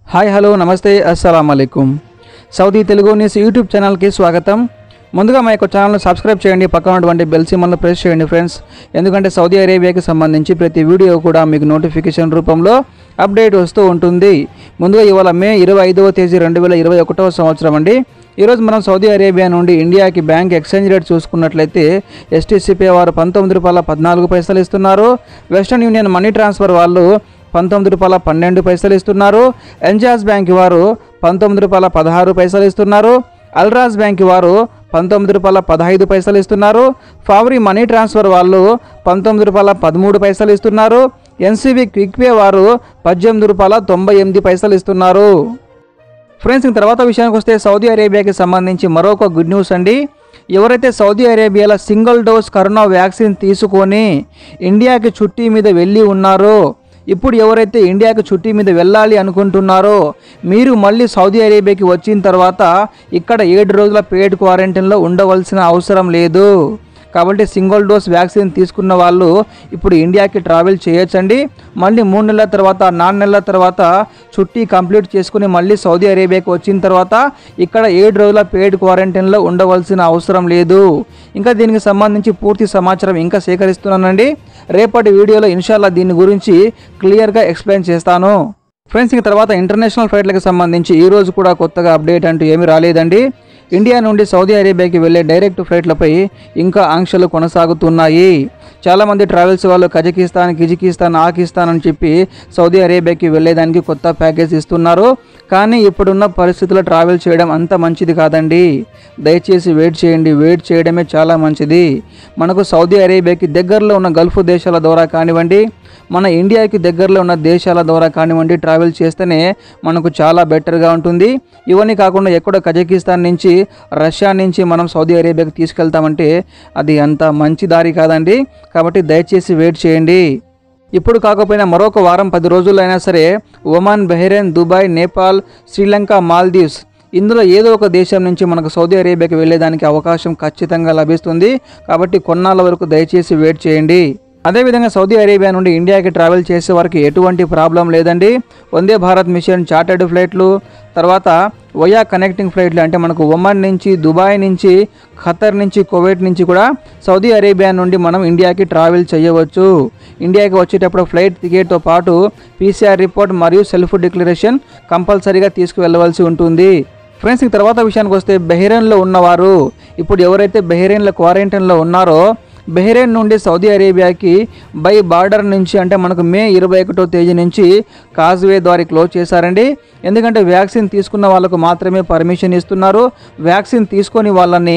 hi hello నమస్తే అస్సలం అలైకుం సౌదీ తెలుగు న్యూస్ యూట్యూబ్ ఛానల్కి స్వాగతం ముందుగా మా యొక్క ఛానల్ను సబ్స్క్రైబ్ చేయండి పక్కన ఉన్నటువంటి బెల్ సింబల్ను ప్రెస్ చేయండి ఫ్రెండ్స్ ఎందుకంటే సౌదీ అరేబియాకి సంబంధించి ప్రతి వీడియో కూడా మీకు నోటిఫికేషన్ రూపంలో అప్డేట్ వస్తూ ఉంటుంది ముందుగా ఇవాళ మే ఇరవై ఐదవ తేదీ రెండు వేల ఇరవై ఒకటవ సంవత్సరం అండి ఈరోజు మనం సౌదీ అరేబియా నుండి ఇండియాకి బ్యాంక్ ఎక్స్చేంజ్ రేట్ చూసుకున్నట్లయితే ఎస్టీసీపీ వారు పంతొమ్మిది రూపాయల పద్నాలుగు పైసలు ఇస్తున్నారు వెస్టర్న్ యూనియన్ మనీ ట్రాన్స్ఫర్ వాళ్ళు పంతొమ్మిది రూపాయల పన్నెండు పైసలు ఇస్తున్నారు ఎంజాజ్ బ్యాంక్ వారు పంతొమ్మిది రూపాయల పదహారు పైసలు ఇస్తున్నారు అల్రాజ్ బ్యాంక్ వారు పంతొమ్మిది రూపాయల పదహైదు పైసలు ఇస్తున్నారు ఫావరీ మనీ ట్రాన్స్ఫర్ వాళ్ళు పంతొమ్మిది రూపాయల పదమూడు పైసలు ఇస్తున్నారు ఎన్సీబీ క్విక్ పే వారు పద్దెనిమిది రూపాయల తొంభై ఎనిమిది పైసలు ఇస్తున్నారు ఫ్రెండ్స్ ఇంక తర్వాత విషయానికి వస్తే సౌదీ అరేబియాకి సంబంధించి మరొక గుడ్ న్యూస్ అండి ఎవరైతే సౌదీ అరేబియాలో సింగిల్ డోస్ కరోనా వ్యాక్సిన్ తీసుకొని ఇండియాకి చుట్టి మీద వెళ్ళి ఉన్నారో ఇప్పుడు ఎవరైతే ఇండియాకి చుట్టి మీద వెళ్ళాలి అనుకుంటున్నారో మీరు మళ్ళీ సౌదీ అరేబియాకి వచ్చిన తర్వాత ఇక్కడ ఏడు రోజుల పేడ్ క్వారంటైన్లో ఉండవలసిన అవసరం లేదు కాబట్టి సింగిల్ డోస్ వ్యాక్సిన్ తీసుకున్న వాళ్ళు ఇప్పుడు ఇండియాకి ట్రావెల్ చేయొచ్చండి మళ్ళీ మూడు నెలల తర్వాత నాలుగు నెలల తర్వాత చుట్టి కంప్లీట్ చేసుకుని మళ్ళీ సౌదీ అరేబియాకి వచ్చిన తర్వాత ఇక్కడ ఏడు రోజుల పెయిడ్ క్వారంటైన్లో ఉండవలసిన అవసరం లేదు ఇంకా దీనికి సంబంధించి పూర్తి సమాచారం ఇంకా సేకరిస్తున్నానండి రేపటి వీడియోలో ఇన్షాల్లా దీని గురించి క్లియర్గా ఎక్స్ప్లెయిన్ చేస్తాను ఫ్రెండ్స్ ఇంక తర్వాత ఇంటర్నేషనల్ ఫ్లైట్లకు సంబంధించి ఈ రోజు కూడా కొత్తగా అప్డేట్ అంటూ ఏమీ రాలేదండి ఇండియా నుండి సౌదీ అరేబియాకి వెళ్ళే డైరెక్ట్ ఫ్లైట్లపై ఇంకా ఆంక్షలు కొనసాగుతున్నాయి చాలామంది ట్రావెల్స్ వాళ్ళు కజకిస్తాన్ కిజికిస్తాన్ ఆకిస్తాన్ అని చెప్పి సౌదీ అరేబియాకి వెళ్ళేదానికి కొత్త ప్యాకేజ్ ఇస్తున్నారు కానీ ఇప్పుడున్న పరిస్థితుల్లో ట్రావెల్ చేయడం అంత మంచిది కాదండి దయచేసి వెయిట్ చేయండి వెయిట్ చేయడమే చాలా మంచిది మనకు సౌదీ అరేబియాకి దగ్గరలో ఉన్న గల్ఫ్ దేశాల ద్వారా కానివ్వండి మన ఇండియాకి దగ్గరలో ఉన్న దేశాల ద్వారా కానివ్వండి ట్రావెల్ చేస్తేనే మనకు చాలా బెటర్గా ఉంటుంది ఇవన్నీ కాకుండా ఎక్కడో కజకిస్తాన్ నుంచి రష్యా నుంచి మనం సౌదీ అరేబియాకి తీసుకెళ్తామంటే అది అంత మంచి దారి కాదండి కాబట్టి దయచేసి వెయిట్ చేయండి ఇప్పుడు కాకపోయినా మరొక వారం పది రోజుల్లో అయినా సరే Oman Bahrain Dubai Nepal Sri Lanka Maldives ఇందులో ఏదో ఒక దేశం నుంచి మనకు సౌదీ అరేబియాకి వెళ్ళేదానికి అవకాశం ఖచ్చితంగా లభిస్తుంది కాబట్టి కొన్నాళ్ళ వరకు దయచేసి వెయిట్ చేయండి అదేవిధంగా సౌదీ అరేబియా నుండి ఇండియాకి ట్రావెల్ చేసే వారికి ఎటువంటి ప్రాబ్లం లేదండి వందే భారత్ మిషన్ చార్టర్డ్ ఫ్లైట్లు తర్వాత వయా కనెక్టింగ్ ఫ్లైట్లు అంటే మనకు ఒమన్ నుంచి దుబాయ్ నుంచి ఖతర్ నుంచి కువైట్ నుంచి కూడా సౌదీ అరేబియా నుండి మనం ఇండియాకి ట్రావెల్ చేయవచ్చు ఇండియాకి వచ్చేటప్పుడు ఫ్లైట్ టికెట్తో పాటు పీసీఆర్ రిపోర్ట్ మరియు సెల్ఫ్ డిక్లరేషన్ కంపల్సరీగా తీసుకువెళ్ళవలసి ఉంటుంది ఫ్రెండ్స్ ఇక తర్వాత విషయానికి వస్తే బెహ్రెయిన్లో ఉన్నవారు ఇప్పుడు ఎవరైతే బెహ్రెయిన్లో క్వారంటైన్లో ఉన్నారో బెహ్రెయిన్ నుండి సౌదీ అరేబియాకి బై బార్డర్ నుంచి అంటే మనకు మే ఇరవై ఒకటో తేదీ నుంచి కాజ్వే ద్వారా క్లోజ్ చేశారండి ఎందుకంటే వ్యాక్సిన్ తీసుకున్న వాళ్ళకు మాత్రమే పర్మిషన్ ఇస్తున్నారు వ్యాక్సిన్ తీసుకొని వాళ్ళని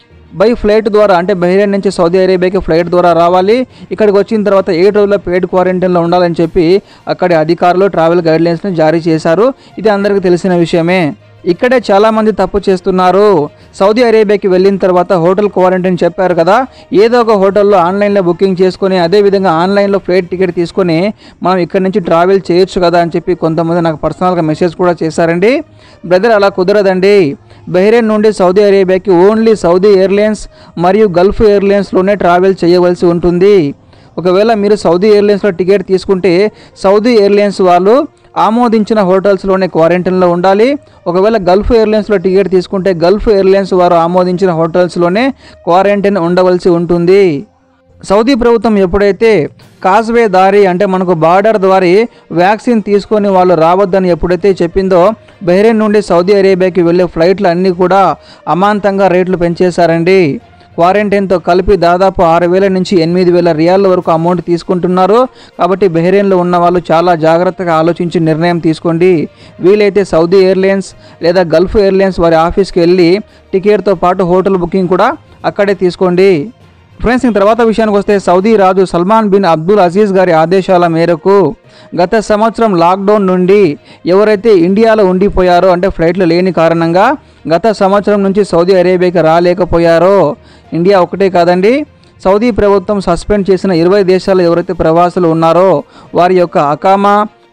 బై ఫ్లైట్ ద్వారా అంటే బహ్రెయిన్ నుంచి సౌదీ అరేబియాకి ఫ్లైట్ ద్వారా రావాలి ఇక్కడికి వచ్చిన తర్వాత ఏడు రోజుల పెయిడ్ క్వారంటైన్లో ఉండాలని చెప్పి అక్కడి అధికారులు ట్రావెల్ గైడ్లైన్స్ని జారీ చేశారు ఇది అందరికీ తెలిసిన విషయమే ఇక్కడే చాలామంది తప్పు చేస్తున్నారు సౌదీ అరేబియాకి వెళ్ళిన తర్వాత హోటల్ క్వారంటైన్ చెప్పారు కదా ఏదో ఒక హోటల్లో ఆన్లైన్లో బుకింగ్ చేసుకొని అదేవిధంగా ఆన్లైన్లో ఫ్లైట్ టికెట్ తీసుకొని మనం ఇక్కడ నుంచి ట్రావెల్ చేయొచ్చు కదా అని చెప్పి కొంతమంది నాకు పర్సనల్గా మెసేజ్ కూడా చేశారండి బ్రదర్ అలా కుదరదండి బహ్రెయిన్ నుండి సౌదీ అరేబియాకి ఓన్లీ సౌదీ ఎయిర్లైన్స్ మరియు గల్ఫ్ ఎయిర్లైన్స్లోనే ట్రావెల్ చేయవలసి ఉంటుంది ఒకవేళ మీరు సౌదీ ఎయిర్లైన్స్లో టికెట్ తీసుకుంటే సౌదీ ఎయిర్లైన్స్ వాళ్ళు ఆమోదించిన హోటల్స్లోనే క్వారంటైన్లో ఉండాలి ఒకవేళ గల్ఫ్ ఎయిర్లైన్స్లో టికెట్ తీసుకుంటే గల్ఫ్ ఎయిర్లైన్స్ వారు ఆమోదించిన హోటల్స్లోనే క్వారంటైన్ ఉండవలసి ఉంటుంది సౌదీ ప్రభుత్వం ఎప్పుడైతే కాజ్వే దారి అంటే మనకు బార్డర్ ద్వారా వ్యాక్సిన్ తీసుకొని వాళ్ళు రావద్దని ఎప్పుడైతే చెప్పిందో బహ్రెయిన్ నుండి సౌదీ అరేబియాకి వెళ్ళే ఫ్లైట్లు అన్నీ కూడా అమాంతంగా రేట్లు పెంచేశారండి క్వారంటైన్తో కలిపి దాదాపు ఆరు వేల నుంచి ఎనిమిది వేల రియాల వరకు అమౌంట్ తీసుకుంటున్నారు కాబట్టి బహ్రెయిన్లో ఉన్న వాళ్ళు చాలా జాగ్రత్తగా ఆలోచించి నిర్ణయం తీసుకోండి వీలైతే సౌదీ ఎయిర్లైన్స్ లేదా గల్ఫ్ ఎయిర్లైన్స్ వారి ఆఫీస్కి వెళ్ళి టికెట్తో పాటు హోటల్ బుకింగ్ కూడా అక్కడే తీసుకోండి ఫ్రెండ్స్ ఇంక తర్వాత విషయానికి వస్తే సౌదీ రాజు సల్మాన్ బిన్ అబ్దుల్ అజీజ్ గారి ఆదేశాల మేరకు గత సంవత్సరం లాక్డౌన్ నుండి ఎవరైతే ఇండియాలో ఉండిపోయారో అంటే ఫ్లైట్లు లేని కారణంగా గత సంవత్సరం నుంచి సౌదీ అరేబియాకి రాలేకపోయారో ఇండియా ఒకటే కాదండి సౌదీ ప్రభుత్వం సస్పెండ్ చేసిన ఇరవై దేశాలు ఎవరైతే ప్రవాసులు ఉన్నారో వారి యొక్క అకామా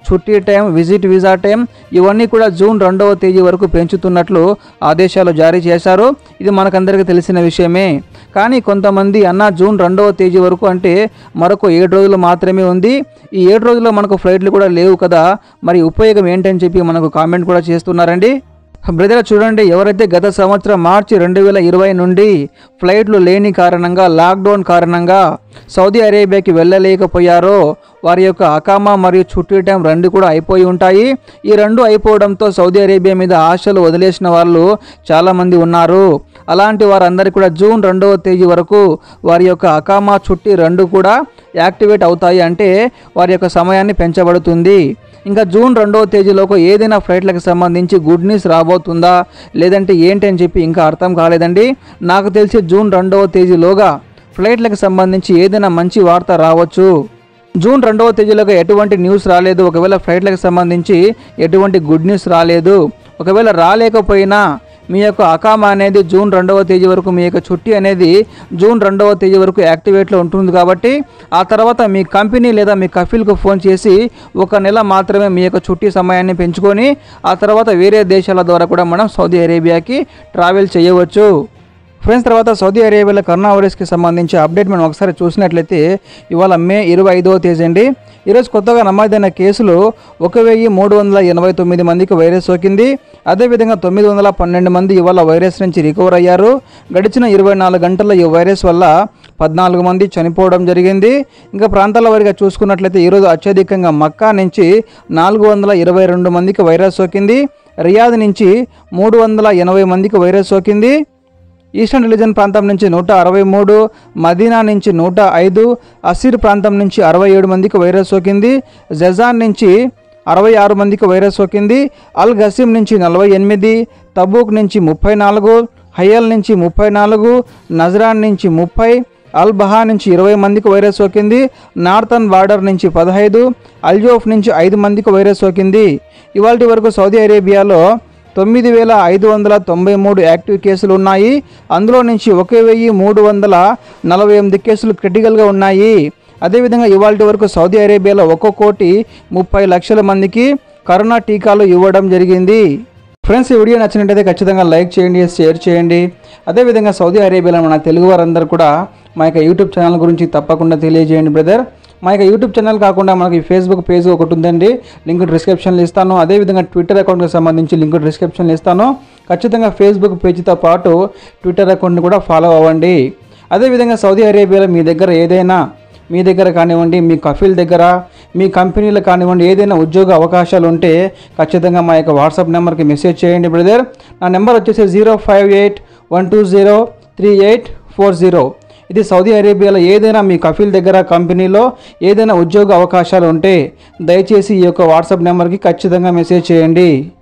చుట్టి టైం విజిట్ వీసా టైం ఇవన్నీ కూడా జూన్ రెండవ తేదీ వరకు పెంచుతున్నట్లు ఆదేశాలు జారీ చేశారు ఇది మనకందరికీ తెలిసిన విషయమే కానీ కొంతమంది అన్న జూన్ రెండవ తేదీ వరకు అంటే మరొక ఏడు రోజులు మాత్రమే ఉంది ఈ ఏడు రోజుల్లో మనకు ఫ్లైట్లు కూడా లేవు కదా మరి ఉపయోగం ఏంటని చెప్పి మనకు కామెంట్ కూడా చేస్తున్నారండి బ్రదర్ చూడండి ఎవరైతే గత సంవత్సరం మార్చి రెండు వేల ఇరవై నుండి ఫ్లైట్లు లేని కారణంగా లాక్డౌన్ కారణంగా సౌదీ అరేబియాకి వెళ్ళలేకపోయారో వారి యొక్క అకామా మరియు చుట్టూ టైం రెండు కూడా అయిపోయి ఉంటాయి ఈ రెండు అయిపోవడంతో సౌదీ అరేబియా మీద ఆశలు వదిలేసిన వాళ్ళు చాలామంది ఉన్నారు అలాంటి వారందరికీ కూడా జూన్ రెండవ తేదీ వరకు వారి యొక్క అకామా చుట్టి రెండు కూడా యాక్టివేట్ అవుతాయి అంటే వారి యొక్క సమయాన్ని పెంచబడుతుంది ఇంకా జూన్ రెండవ తేదీలోకి ఏదైనా ఫ్లైట్లకు సంబంధించి గుడ్ న్యూస్ రాబోతుందా లేదంటే ఏంటి అని చెప్పి ఇంకా అర్థం కాలేదండి నాకు తెలిసి జూన్ రెండవ తేదీలోగా ఫ్లైట్లకు సంబంధించి ఏదైనా మంచి వార్త రావచ్చు జూన్ రెండవ తేదీలోగా ఎటువంటి న్యూస్ రాలేదు ఒకవేళ ఫ్లైట్లకు సంబంధించి ఎటువంటి గుడ్ న్యూస్ రాలేదు ఒకవేళ రాలేకపోయినా మీ యొక్క అకామా అనేది జూన్ రెండవ తేదీ వరకు మీ యొక్క చుట్టి అనేది జూన్ రెండవ తేదీ వరకు యాక్టివేట్లో ఉంటుంది కాబట్టి ఆ తర్వాత మీ కంపెనీ లేదా మీ కఫీల్కు ఫోన్ చేసి ఒక నెల మాత్రమే మీ యొక్క చుట్టి సమయాన్ని పెంచుకొని ఆ తర్వాత వేరే దేశాల ద్వారా కూడా మనం సౌదీ అరేబియాకి ట్రావెల్ చేయవచ్చు ఫ్రెండ్స్ తర్వాత సౌదీ అరేబియాలో కరోనా వైరస్కి సంబంధించి అప్డేట్ మనం ఒకసారి చూసినట్లయితే ఇవాళ మే ఇరవై ఐదవ తేదీ అండి ఈరోజు కొత్తగా నమోదైన కేసులు ఒక వెయ్యి మూడు వందల ఎనభై తొమ్మిది మందికి వైరస్ సోకింది అదేవిధంగా తొమ్మిది వందల పన్నెండు మంది ఇవాళ వైరస్ నుంచి రికవర్ అయ్యారు గడిచిన ఇరవై నాలుగు గంటల్లో ఈ వైరస్ వల్ల పద్నాలుగు మంది చనిపోవడం జరిగింది ఇంకా ప్రాంతాల వారిగా చూసుకున్నట్లయితే ఈరోజు అత్యధికంగా మక్కా నుంచి నాలుగు వందల ఇరవై రెండు మందికి వైరస్ సోకింది రియాద్ నుంచి మూడు వందల ఎనభై మందికి వైరస్ సోకింది ఈస్టర్న్ రిలీజన్ ప్రాంతం నుంచి నూట అరవై మూడు మదీనా నుంచి నూట ఐదు అసీర్ ప్రాంతం నుంచి అరవై ఏడు మందికి వైరస్ సోకింది జజాన్ నుంచి అరవై ఆరు మందికి వైరస్ సోకింది అల్ గసీం నుంచి నలభై ఎనిమిది తబూక్ నుంచి ముప్పై నాలుగు హయల్ నుంచి ముప్పై నాలుగు నజరాన్ నుంచి ముప్పై అల్ బహా నుంచి ఇరవై మందికి వైరస్ సోకింది నార్థన్ బార్డర్ నుంచి పదహైదు అల్జోఫ్ నుంచి ఐదు మందికి వైరస్ సోకింది ఇవాళ వరకు సౌదీ అరేబియాలో తొమ్మిది వేల ఐదు వందల తొంభై మూడు యాక్టివ్ కేసులు ఉన్నాయి అందులో నుంచి ఒక వెయ్యి మూడు వందల నలభై ఎనిమిది కేసులు క్రిటికల్గా ఉన్నాయి అదేవిధంగా ఇవాళ వరకు సౌదీ అరేబియాలో ఒక్కో కోటి ముప్పై లక్షల మందికి కరోనా టీకాలు ఇవ్వడం జరిగింది ఫ్రెండ్స్ ఈ వీడియో నచ్చినట్టయితే ఖచ్చితంగా లైక్ చేయండి షేర్ చేయండి అదేవిధంగా సౌదీ అరేబియాలో మన తెలుగు వారందరూ కూడా మా యొక్క యూట్యూబ్ ఛానల్ గురించి తప్పకుండా తెలియజేయండి బ్రదర్ మా యొక్క యూట్యూబ్ ఛానల్ కాకుండా మనకి ఫేస్బుక్ పేజ్ ఒకటి ఉందండి లింక్ డిస్క్రిప్షన్లో ఇస్తాను అదేవిధంగా ట్విట్టర్ అకౌంట్కి సంబంధించి లింక్ డిస్క్రిప్షన్లో ఇస్తాను ఖచ్చితంగా ఫేస్బుక్ పేజీతో పాటు ట్విట్టర్ అకౌంట్ని కూడా ఫాలో అవ్వండి అదేవిధంగా సౌదీ అరేబియాలో మీ దగ్గర ఏదైనా మీ దగ్గర కానివ్వండి మీ కఫీల్ దగ్గర మీ కంపెనీలో కానివ్వండి ఏదైనా ఉద్యోగ అవకాశాలు ఉంటే ఖచ్చితంగా మా యొక్క వాట్సాప్ నెంబర్కి మెసేజ్ చేయండి బ్రదర్ నా నెంబర్ వచ్చేసి zero five eight one two zero three eight four zero ఇది సౌదీ అరేబియాలో ఏదైనా మీ కఫీల్ దగ్గర కంపెనీలో ఏదైనా ఉద్యోగ అవకాశాలు ఉంటే దయచేసి ఈ యొక్క వాట్సాప్ నెంబర్కి ఖచ్చితంగా మెసేజ్ చేయండి